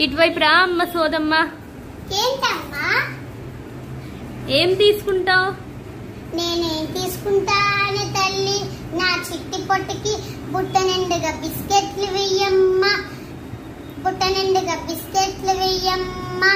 ఇటువైపు రా అమ్మ సోదమ్మ ఏంటమ్మా ఏం తీసుకుంటావు నేనేం తీసుకుంటాను తల్లి నా చిట్టి పొట్టకి బుట్ట నిండుగా బిస్కెట్లు వెయ్యమ్మా బుట్ట నిండుగా బిస్కెట్లు వెయ్యమ్మా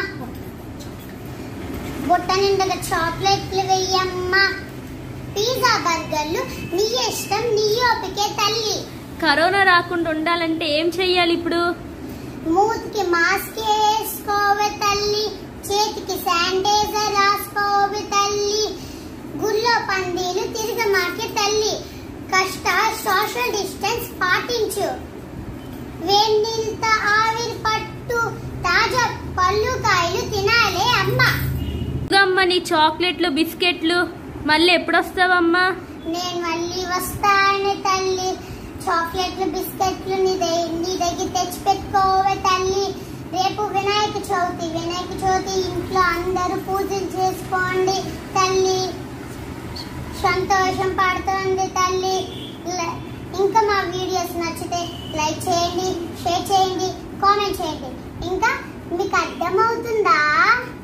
బుట్ట నిండుగా చాక్లెట్లు వెయ్యమ్మా పిజ్జా బర్గర్లు నీ ఇష్టం నీ ఓపికే తల్లి కరోనా రాకుండా ఉండాలంటే ఏం చెయ్యాలి ఇప్పుడు మూతికి మాస్క్ వేసుకోవే తల్లి చేతికి శానిటైజర్ రాసుకోవే తల్లి గుళ్ళో పందీలు తిరగమాకే తల్లి కష్ట సోషల్ డిస్టెన్స్ పాటించు వేడినీళ్ళతో ఆవిరి పట్టు తాజా పళ్ళు కాయలు తినాలే అమ్మ అమ్మ నీ చాక్లెట్లు బిస్కెట్లు మళ్ళీ ఎప్పుడొస్తావమ్మా నేను మళ్ళీ వస్తాను తల్లి చాక్లెట్లు బిస్కెట్లు నీ దగ్గర నీ దగ్గర తెచ్చి పెట్టుకోవే తల్లి రేపు వినాయక చవితి వినాయక చవితి ఇంట్లో అందరూ పూజలు చేసుకోండి తల్లి సంతోషం పడుతుంది తల్లి ల- ఇంకా మా వీడియోస్ నచ్చితే లైక్ చేయండి షేర్ చేయండి కామెంట్ చేయండి ఇంకా మీకు అర్థమవుతుందా